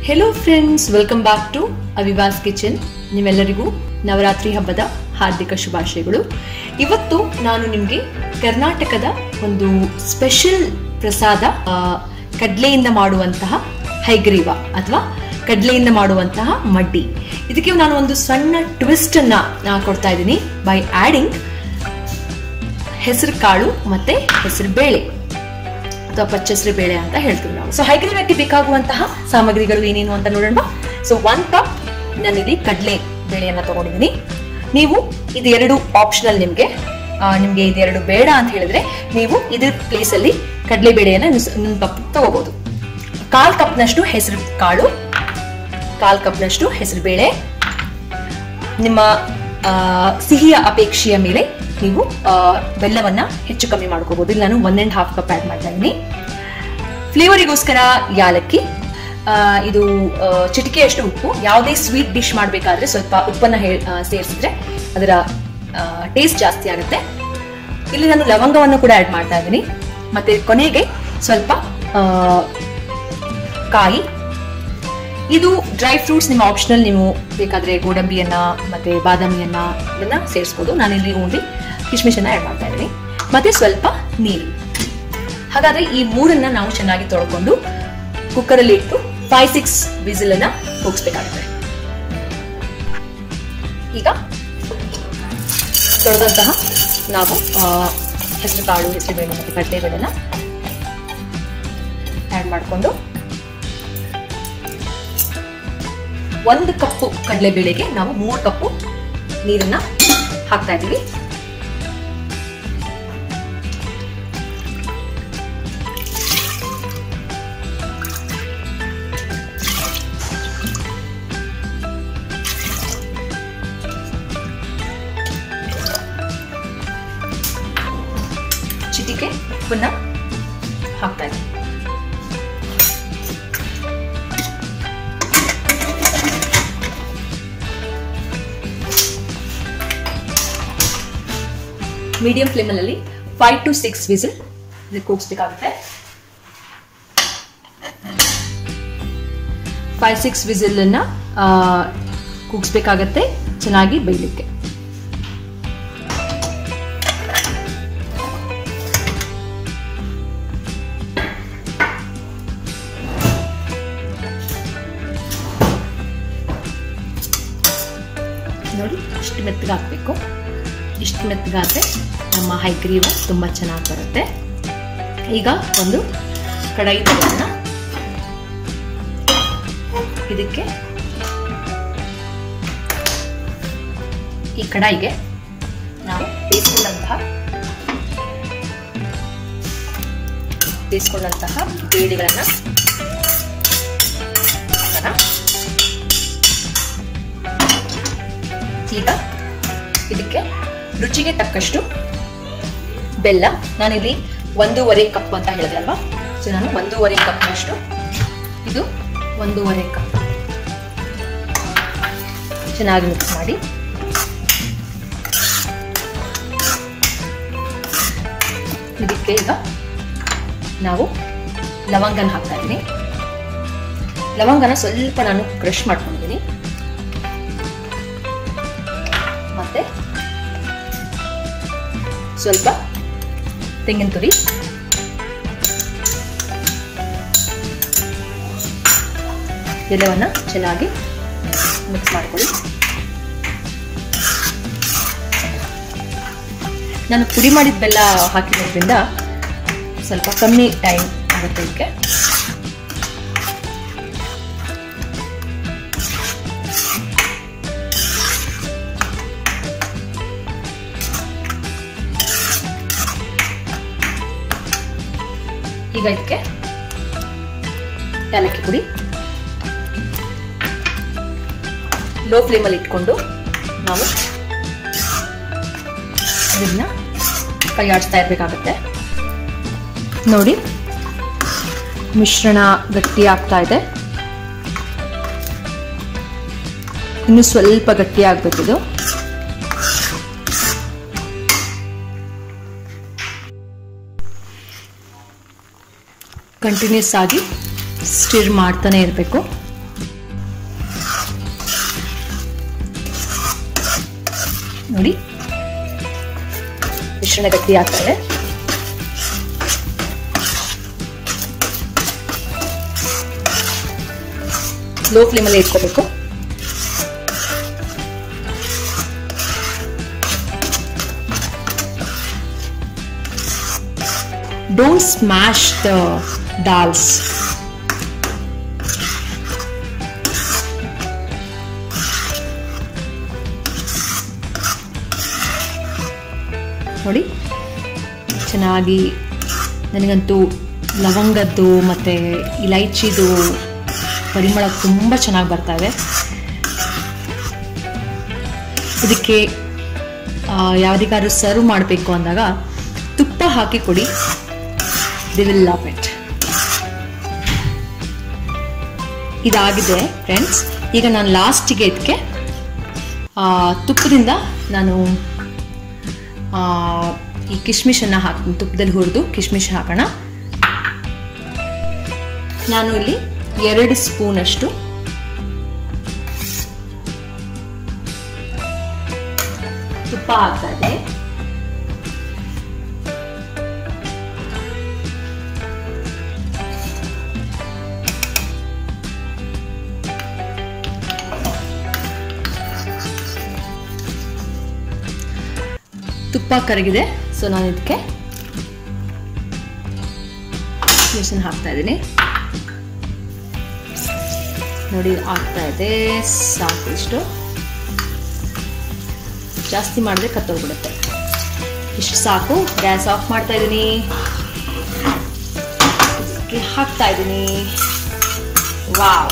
hello friends welcome back to Aviva's kitchen ನಿಮ್ಮೆಲ್ಲರಿಗೂ ನವರಾತ್ರಿ ಹಬ್ಬದ ಹಾರ್ದಿಕ ಶುಭಾಶಯಗಳು ಇವತ್ತು ನಾನು ನಿಮಗೆ ಕರ್ನಾಟಕದ ಒಂದು ಸ್ಪೆಷಲ್ ಪ್ರಸಾದ ಆ, ಕಡ್ಲೆಯಿಂದ ಮಾಡುವಂತಹ ಹೈಗ್ರೀವ ಅಥವಾ ಕಡ್ಲೆಯಿಂದ ಮಾಡುವಂತಹ ಮಡ್ಡಿ ಇದಕ್ಕೆ ನಾನು ಒಂದು ಸಣ್ಣ ಟ್ವಿಸ್ಟ್ ಅನ್ನ ಆ, ಕೊಡ್ತಾ ಇದ್ದೀನಿ ಬೈ ಆಡಿಂಗ್ ಹೆಸರು ಕಾಳು ಮತ್ತೆ ಹೆಸರು ಬೇಳೆ ಅಥವಾ ಪಚ್ಚಸರಿ ಬೇಳೆ ಅಂತ ಹೇಳ್ತೀವಿ ನಾವು ಸೊ ಹೈಗ್ರೀವಕ್ಕೆ ಬೇಕಾಗುವಂತಹ ಸಾಮಗ್ರಿಗಳು ಏನೇನು ಅಂತ ನೋಡೋಣ ಸೊ ಒನ್ ಕಪ್ ನಾನಿಲ್ಲಿ ಕಡಲೆ ಬೇಳೆಯನ್ನ ತಗೊಂಡಿದ್ದೀನಿ ನೀವು ಇದೆರಡು ಆಪ್ಷನಲ್ ನಿಮ್ಗೆ ಆ, ನಿಮ್ಗೆ ಇದೆರಡು ಬೇಡ ಅಂತ ಹೇಳಿದ್ರೆ ನೀವು ಇದ್ರ ಪ್ಲೇಸ್ ಅಲ್ಲಿ ಕಡಲೆ ಬೇಳೆಯನ್ನ ಇನ್ನೊಂದು ಕಪ್ ತಗೋಬಹುದು ಕಾಲ್ ಕಪ್ನಷ್ಟು ಹೆಸರು ಕಾಳು ಕಾಲ್ ಕಪ್ನಷ್ಟು ಹೆಸರು ಬೇಳೆ ನಿಮ್ಮ ಆ, ಸಿಹಿಯ ಅಪೇಕ್ಷೆಯ ಮೇಲೆ ನೀವು ಆ, ಬೆಲ್ಲವನ್ನ ಹೆಚ್ಚು ಕಮ್ಮಿ ಮಾಡ್ಕೋಬಹುದು ಇಲ್ಲಿ ನಾನು one and half cup add ಮಾಡ್ತಾ ಇದ್ದೀನಿ ಫ್ಲೇವರಿಗೋಸ್ಕರ ಯಾಲಕ್ಕಿ ಆ, ಇದು ಆ, ಚಿಟಿಕೆಯಷ್ಟು ಉಪ್ಪು ಯಾವುದೇ ಸ್ವೀಟ್ ಡಿಶ್ ಮಾಡಬೇಕಾದ್ರೆ ಸ್ವಲ್ಪ ಉಪ್ಪನ್ನ ಹೇ- ಆ, ಸೇರಿಸಿದ್ರೆ ಅದರ ಟೇಸ್ಟ್ ಜಾಸ್ತಿ ಆಗುತ್ತೆ ಇಲ್ಲಿ ನಾನು ಲವಂಗವನ್ನು ಕೂಡ ಆಡ್ ಮಾಡ್ತಾ ಇದ್ದೀನಿ ಮತ್ತೆ ಕೊನೆಗೆ ಸ್ವಲ್ಪ ಆ, ಕಾಯಿ ಇದು ಡ್ರೈ ಫ್ರೂಟ್ಸ್ ನಿಮ್ಮ ಆಪ್ಷನಲ್ ನೀವು ಬೇಕಾದ್ರೆ ಗೋಡಂಬಿಯನ್ನ ಮತ್ತೆ ಬಾದಾಮಿಯನ್ನ ಇದನ್ನ ಸೇರಿಸ್ಬೋದು ನಾನಿಲ್ಲಿ ಓನ್ಲಿ ಕಿಶ್ಮಿಶನ್ನ ಆ್ಯಡ್ ಮಾಡ್ತಾ ಇದ್ದೀನಿ ಮತ್ತೆ ಸ್ವಲ್ಪ ನೀರು ಹಾಗಾದ್ರೆ ಈ ಮೂರನ್ನ ನಾವು ಚೆನ್ನಾಗಿ ತೊಳ್ಕೊಂಡು ಕುಕ್ಕರಲ್ಲಿ ಇಟ್ಟು ಫೈವ್ ಸಿಕ್ಸ್ ವಿಸಿಲ್ ಅನ್ನ ಹೋಗಿಸ್ಬೇಕಾಗುತ್ತೆ ಈಗ ತೊಳೆದಂತಹ ನಾವು ಹೆಸರು ಕಾಳು ಹೆಸರು ಬೇಳೆ ಮತ್ತು ಕಡಲೆ ಬೇಳೆನ ಆ್ಯಡ್ ಮಾಡಿಕೊಂಡು ಒಂದು ಕಪ್ಪು ಕಡಲೆಬೇಳೆಗೆ ನಾವು ಮೂರು ಕಪ್ಪು ನೀರನ್ನ ಹಾಕ್ತಾ ಇದ್ದೀವಿ ಚಿಟಿಕೆ ಉಪ್ಪನ್ನ ಹಾಕ್ತಾ ಇದ್ದೀವಿ ಮೀಡಿಯಂ ಫ್ಲೇಮಲ್ಲಿ ಫೈವ್ ಟು ಸಿಕ್ಸ್ ವಿಸಿಲ್ ಇದಕ್ಕೆ ಕೂಗಿಸ್ಬೇಕಾಗುತ್ತೆ ಫೈವ್ ಸಿಕ್ಸ್ ವಿಸಿಲ್ ಅನ್ನ ಕೂಗಿಸ್ಬೇಕಾಗತ್ತೆ ಚೆನ್ನಾಗಿ ಬೇಯಲಿಕ್ಕೆ ನೋಡಿ ಇಷ್ಟು ಮೆತ್ತಗೆ ಹಾಕಬೇಕು ಇಷ್ಟು ಮೆತ್ತಗಾದ್ರೆ ನಮ್ಮ ಹೈಗ್ರೀವ ತುಂಬ ಚೆನ್ನಾಗಿ ಬರುತ್ತೆ ಈಗ ಒಂದು ಕಡಾಯಿ ತಗೋಣ ಇದಕ್ಕೆ ಈ ಕಡಾಯಿಗೆ ನಾವು ಬೇಯಿಸ್ಕೊಂಡಂತಹ ಬೇಯಿಸ್ಕೊಂಡಂತಹ ಬೇಳೆಗಳನ್ನ ಹಾಕೋಣ ಈಗ ಇದಕ್ಕೆ ರುಚಿಗೆ ತಕ್ಕಷ್ಟು ಬೆಲ್ಲ ನಾನಿಲ್ಲಿ ಒಂದೂವರೆ ಕಪ್ ಅಂತ ಹೇಳಿದೆ ಅಲ್ವಾ ಸೊ ನಾನು ಒಂದೂವರೆ ಕಪ್ನಷ್ಟು ಇದು ಒಂದೂವರೆ ಕಪ್ ಚೆನ್ನಾಗಿ ಮಿಕ್ಸ್ ಮಾಡಿ ಇದಕ್ಕೆ ಈಗ ನಾವು ಲವಂಗನ ಹಾಕ್ತಾ ಇದ್ದೀನಿ ಲವಂಗನ ಸ್ವಲ್ಪ ನಾನು ಕ್ರಷ್ ಮಾಡ್ಕೊಂಡಿದ್ದೀನಿ ಮತ್ತೆ ಸ್ವಲ್ಪ ತೆಂಗಿನ ತುರಿ ಎಲ್ಲವನ್ನ ಚೆನ್ನಾಗಿ ಮಿಕ್ಸ್ ಮಾಡ್ಕೊಳ್ಳಿ ನಾನು ಪುಡಿ ಮಾಡಿದ ಬೆಲ್ಲ ಹಾಕಿರೋದ್ರಿಂದ ಸ್ವಲ್ಪ ಕಮ್ಮಿ ಟೈಮ್ ಆಗುತ್ತೆ ಇದಕ್ಕೆ ಈಗ ಇದಕ್ಕೆ ಏಲಕ್ಕಿ ಪುಡಿ ಲೋ ಫ್ಲೇಮಲ್ಲಿ ಇಟ್ಕೊಂಡು ನಾವು ಇದನ್ನ ಕೈಯಾಡಿಸ್ತಾ ಇರಬೇಕಾಗತ್ತೆ ನೋಡಿ ಮಿಶ್ರಣ ಗಟ್ಟಿ ಆಗ್ತಾ ಇದೆ ಇನ್ನು ಸ್ವಲ್ಪ ಗಟ್ಟಿ ಆಗ್ಬೇಕಿದು ಕಂಟಿನ್ಯೂಸ್ ಆಗಿ ಸ್ಟಿರ್ ಮಾಡ್ತಾನೆ ಇರಬೇಕು ನೋಡಿ ಮಿಶ್ರಣ ಗಟ್ಟಿ ಆಗ್ತದೆ ಲೋ ಫ್ಲೇಮಲ್ಲಿ ಇಟ್ಕೋಬೇಕು ಡೋಂಟ್ ಸ್ಮ್ಯಾಶ್ ದ ದಾಲ್ಸ್ ನೋಡಿ ಚೆನ್ನಾಗಿ ನನಗಂತೂ ಲವಂಗದ್ದು ಮತ್ತು ಇಲೈಚಿದು ಪರಿಮಳ ತುಂಬ ಚೆನ್ನಾಗಿ ಬರ್ತಾ ಇದೆ ಇದಕ್ಕೆ ಯಾವುದಕ್ಕಾದ್ರೂ ಸರ್ವ್ ಮಾಡಬೇಕು ಅಂದಾಗ ತುಪ್ಪ ಹಾಕಿ ಕೊಡಿ ದಿ ವಿಲ್ ಲವ್ ಇಟ್ ಇದಾಗಿದೆ ಫ್ರೆಂಡ್ಸ್ ಈಗ ನಾನು ಲಾಸ್ಟಿಗೆ ಇದಕ್ಕೆ ತುಪ್ಪದಿಂದ ನಾನು ಈ ಕಿಶ್ಮಿಶನ್ನು ಹಾಕ್ತೀನಿ ತುಪ್ಪದಲ್ಲಿ ಹುರಿದು ಕಿಶ್ಮಿಶ್ ಹಾಕೋಣ ನಾನು ಇಲ್ಲಿ ಎರಡು ಸ್ಪೂನ್ ಅಷ್ಟು ತುಪ್ಪ ಹಾಕ್ತಾ ಇದೆ ತುಪ್ಪ ಕರಗಿದೆ ಸೊ ನಾನು ಇದಕ್ಕೆ ಮಿಷನ್ ಹಾಕ್ತಾ ಇದ್ದೀನಿ ನೋಡಿ ಆಗ್ತಾ ಇದೆ ಸಾಕು ಇಷ್ಟು ಜಾಸ್ತಿ ಮಾಡಿದ್ರೆ ಕತ್ತೋಗ್ಬಿಡುತ್ತೆ ಇಷ್ಟು ಸಾಕು ಗ್ಯಾಸ್ ಆಫ್ ಮಾಡ್ತಾ ಇದ್ದೀನಿ ಹಾಕ್ತಾ ಇದ್ದೀನಿ ವಾವ್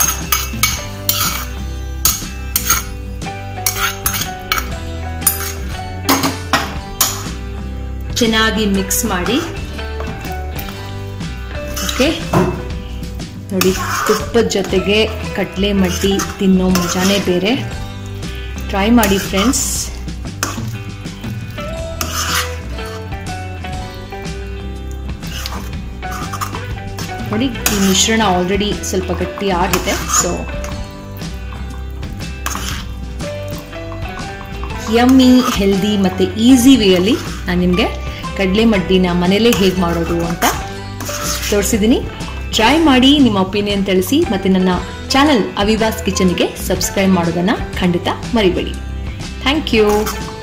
ಚೆನ್ನಾಗಿ ಮಿಕ್ಸ್ ಮಾಡಿ ಓಕೆ ನೋಡಿ ತುಪ್ಪದ ಜೊತೆಗೆ ಕಡಲೆ ಮಡ್ಡಿ ತಿನ್ನೋ ಮಜಾನೇ ಬೇರೆ ಟ್ರೈ ಮಾಡಿ ಫ್ರೆಂಡ್ಸ್ ನೋಡಿ ಈ ಮಿಶ್ರಣ ಆಲ್ರೆಡಿ ಸ್ವಲ್ಪ ಗಟ್ಟಿ ಆಗಿದೆ ಸೊ ಯಮ್ಮಿ ಹೆಲ್ದಿ ಮತ್ತು ಈಸಿ ವೇಯಲ್ಲಿ ನಾನು ನಿಮಗೆ ಕಡಲೆ ಮಡ್ಡಿನ ಮನೇಲೇ ಹೇಗೆ ಮಾಡೋದು ಅಂತ ತೋರಿಸಿದ್ದೀನಿ ಟ್ರೈ ಮಾಡಿ ನಿಮ್ಮ ಒಪಿನಿಯನ್ ತಿಳಿಸಿ ಮತ್ತು ನನ್ನ ಚಾನಲ್ ಅವಿವಾಸ್ ಕಿಚನ್ಗೆ ಸಬ್ಸ್ಕ್ರೈಬ್ ಮಾಡೋದನ್ನು ಖಂಡಿತ ಮರಿಬೇಡಿ ಥ್ಯಾಂಕ್ ಯು